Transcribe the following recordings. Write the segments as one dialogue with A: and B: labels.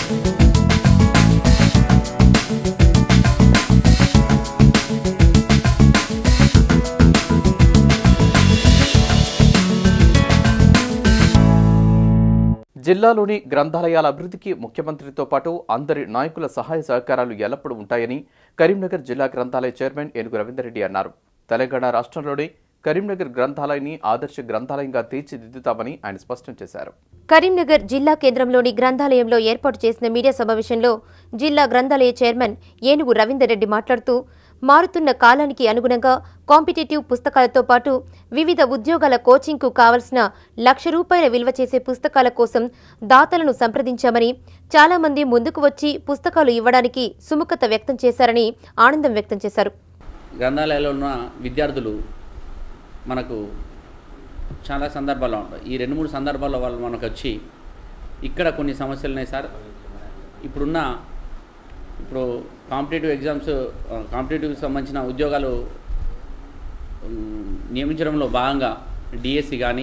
A: జిల్లాలోని గ్రంథాలయాల అభివృద్ధికి ముఖ్యమంత్రితో పాటు అందరి నాయకుల సహాయ సహకారాలు ఎల్లప్పుడూ ఉంటాయని కరీంనగర్ జిల్లా గ్రంథాలయ చైర్మన్ ఏనుగు రవీందర్రెడ్డి అన్నారు తెలంగాణ రాష్ట్రంలోని కరీంనగర్ గ్రంథాలయాన్ని ఆదర్శ గ్రంథాలయంగా తీర్చిదిద్దుతామని ఆయన స్పష్టం చేశారు
B: కరీంనగర్ జిల్లా కేంద్రంలోని గ్రంథాలయంలో ఏర్పాటు చేసిన మీడియా సమావేశంలో జిల్లా గ్రంథాలయ చైర్మన్ ఏనుగు రవీందర్ రెడ్డి మాట్లాడుతూ మారుతున్న కాలానికి అనుగుణంగా కాంపిటేటివ్ పుస్తకాలతో పాటు వివిధ ఉద్యోగాల కోచింగ్కు కావలసిన లక్ష రూపాయల విలువ చేసే పుస్తకాల కోసం దాతలను సంప్రదించామని చాలా మంది ముందుకు వచ్చి పుస్తకాలు ఇవ్వడానికి సుముఖత వ్యక్తం చేశారని ఆనందం వ్యక్తం చేశారు
C: గ్రంథాలయాల్లో ఉన్న విద్యార్థులు మనకు చాలా సందర్భాల్లో ఉంటాయి ఈ రెండు మూడు సందర్భాల్లో వాళ్ళు మనకు వచ్చి ఇక్కడ కొన్ని సమస్యలు ఉన్నాయి సార్ ఇప్పుడున్న ఇప్పుడు కాంపిటేటివ్ ఎగ్జామ్స్ కాంపిటేటివ్కి సంబంధించిన ఉద్యోగాలు ఉమ్, నియమించడంలో భాగంగా డిఎస్సి కానీ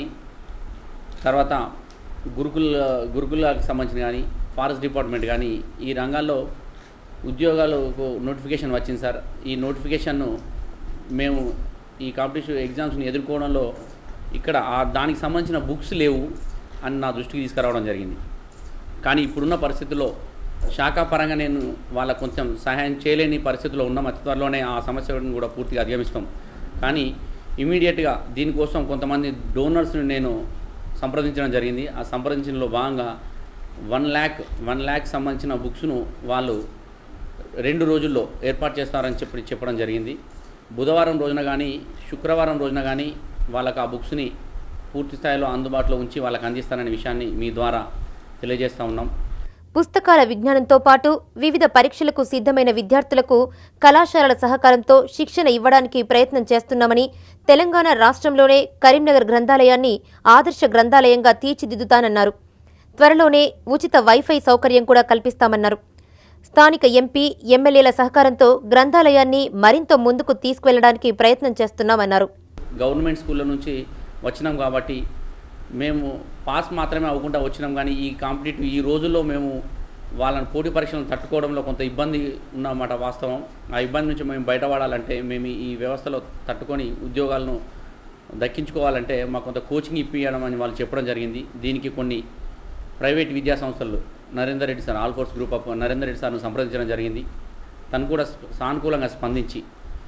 C: తర్వాత గురుకుల గురుకులకు సంబంధించిన కానీ ఫారెస్ట్ డిపార్ట్మెంట్ కానీ ఈ రంగాల్లో ఉద్యోగాలకు నోటిఫికేషన్ వచ్చింది సార్ ఈ నోటిఫికేషన్ను మేము ఈ కాంపిటేటివ్ ఎగ్జామ్స్ని ఎదుర్కోవడంలో ఇక్కడ ఆ దానికి సంబంధించిన బుక్స్ లేవు అని నా దృష్టికి తీసుకురావడం జరిగింది కానీ ఇప్పుడున్న పరిస్థితుల్లో శాఖాపరంగా నేను వాళ్ళకు కొంచెం సహాయం చేయలేని పరిస్థితిలో ఉన్నాం అతి త్వరలోనే ఆ సమస్యలను కూడా పూర్తిగా అధిగమిస్తాం కానీ ఇమీడియట్గా దీనికోసం కొంతమంది డోనర్స్ని నేను సంప్రదించడం జరిగింది ఆ సంప్రదించడంలో భాగంగా వన్ ల్యాక్ వన్ ల్యాక్ సంబంధించిన బుక్స్ను వాళ్ళు రెండు రోజుల్లో ఏర్పాటు చేస్తారని చెప్పి చెప్పడం జరిగింది బుధవారం రోజున కానీ శుక్రవారం రోజున కానీ వాళ్ళకి ఆ బుక్స్ని పూర్తి స్థాయిలో అందుబాటులో ఉంచి వాళ్ళకి అందిస్తారనే విషయాన్ని మీ ద్వారా తెలియజేస్తూ ఉన్నాం
B: పుస్తకాల విజ్ఞానంతో పాటు వివిధ పరీక్షలకు సిద్ధమైన విద్యార్థులకు కళాశాలల సహకారంతో శిక్షణ ఇవ్వడానికి ప్రయత్నం చేస్తున్నామని తెలంగాణ రాష్ట్రంలోనే కరీంనగర్ గ్రంథాలయాన్ని ఆదర్శ గ్రంథాలయంగా తీర్చిదిద్దుతానన్నారు త్వరలోనే ఉచిత వైఫై సౌకర్యం కూడా కల్పిస్తామన్నారు స్థానిక ఎంపీ ఎమ్మెల్యేల సహకారంతో గ్రంథాలయాన్ని మరింత ముందుకు తీసుకువెళ్లడానికి ప్రయత్నం చేస్తున్నామన్నారు
C: గవర్నమెంట్ స్కూళ్ళ నుంచి వచ్చినాం కాబట్టి మేము పాస్ మాత్రమే అవ్వకుండా వచ్చినాం కానీ ఈ కాంపిటేటివ్ ఈ రోజుల్లో మేము వాళ్ళని పోటీ పరీక్షలను తట్టుకోవడంలో కొంత ఇబ్బంది ఉన్నమాట వాస్తవం ఆ ఇబ్బంది నుంచి మేము బయటపడాలంటే మేము ఈ వ్యవస్థలో తట్టుకొని ఉద్యోగాలను దక్కించుకోవాలంటే మాకు కొంత కోచింగ్ ఇప్పించడం అని వాళ్ళు చెప్పడం జరిగింది దీనికి కొన్ని ప్రైవేట్ విద్యా సంస్థలు Narender Reddy sir Alphores group of Narender Reddy సార్ను సంప్రదించడం జరిగింది తను కూడా సానుకూలంగా స్పందించి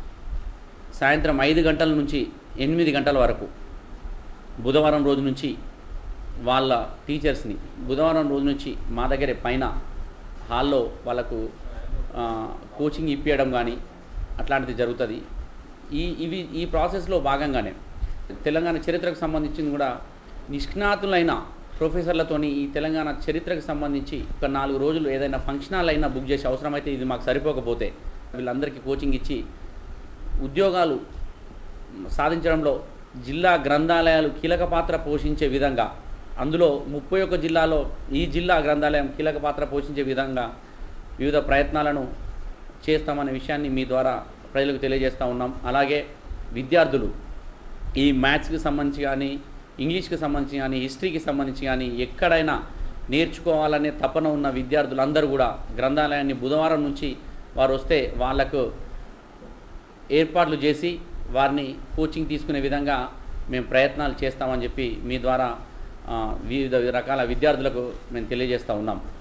C: సాయంత్రం ఐదు గంటల నుంచి ఎనిమిది గంటల వరకు బుధవారం రోజు నుంచి వాళ్ళ టీచర్స్ని బుధవారం రోజు నుంచి మా దగ్గరే పైన హాల్లో వాళ్ళకు ఆ, కోచింగ్ ఇప్పించడం కానీ అట్లాంటిది జరుగుతుంది ఈ ఇవి ఈ ప్రాసెస్లో భాగంగానే తెలంగాణ చరిత్రకు సంబంధించింది కూడా నిష్ణాతులైన ప్రొఫెసర్లతోని ఈ తెలంగాణ చరిత్రకు సంబంధించి ఒక నాలుగు రోజులు ఏదైనా ఫంక్షన్ హాల్ అయినా బుక్ చేసే అవసరమైతే ఇది మాకు సరిపోకపోతే వీళ్ళందరికీ కోచింగ్ ఇచ్చి ఉద్యోగాలు సాధించడంలో జిల్లా గ్రంథాలయాలు కీలక పాత్ర పోషించే విధంగా అందులో ముప్పై ఒక్క జిల్లాలో ఈ జిల్లా గ్రంథాలయం కీలక పాత్ర పోషించే విధంగా వివిధ ప్రయత్నాలను చేస్తామనే విషయాన్ని మీ ద్వారా ప్రజలకు తెలియజేస్తూ ఉన్నాం అలాగే విద్యార్థులు ఈ మ్యాథ్స్కి సంబంధించి కానీ ఇంగ్లీష్కి సంబంధించి కానీ హిస్టరీకి సంబంధించి కానీ ఎక్కడైనా నేర్చుకోవాలనే తపన ఉన్న విద్యార్థులందరూ కూడా గ్రంథాలయాన్ని బుధవారం నుంచి వారు వస్తే వాళ్లకు ఏర్పాట్లు చేసి వారిని కోచింగ్ తీసుకునే విధంగా మేము ప్రయత్నాలు చేస్తామని చెప్పి మీ ద్వారా ఆ, వివిధ రకాల విద్యార్థులకు మేము తెలియజేస్తూ ఉన్నాం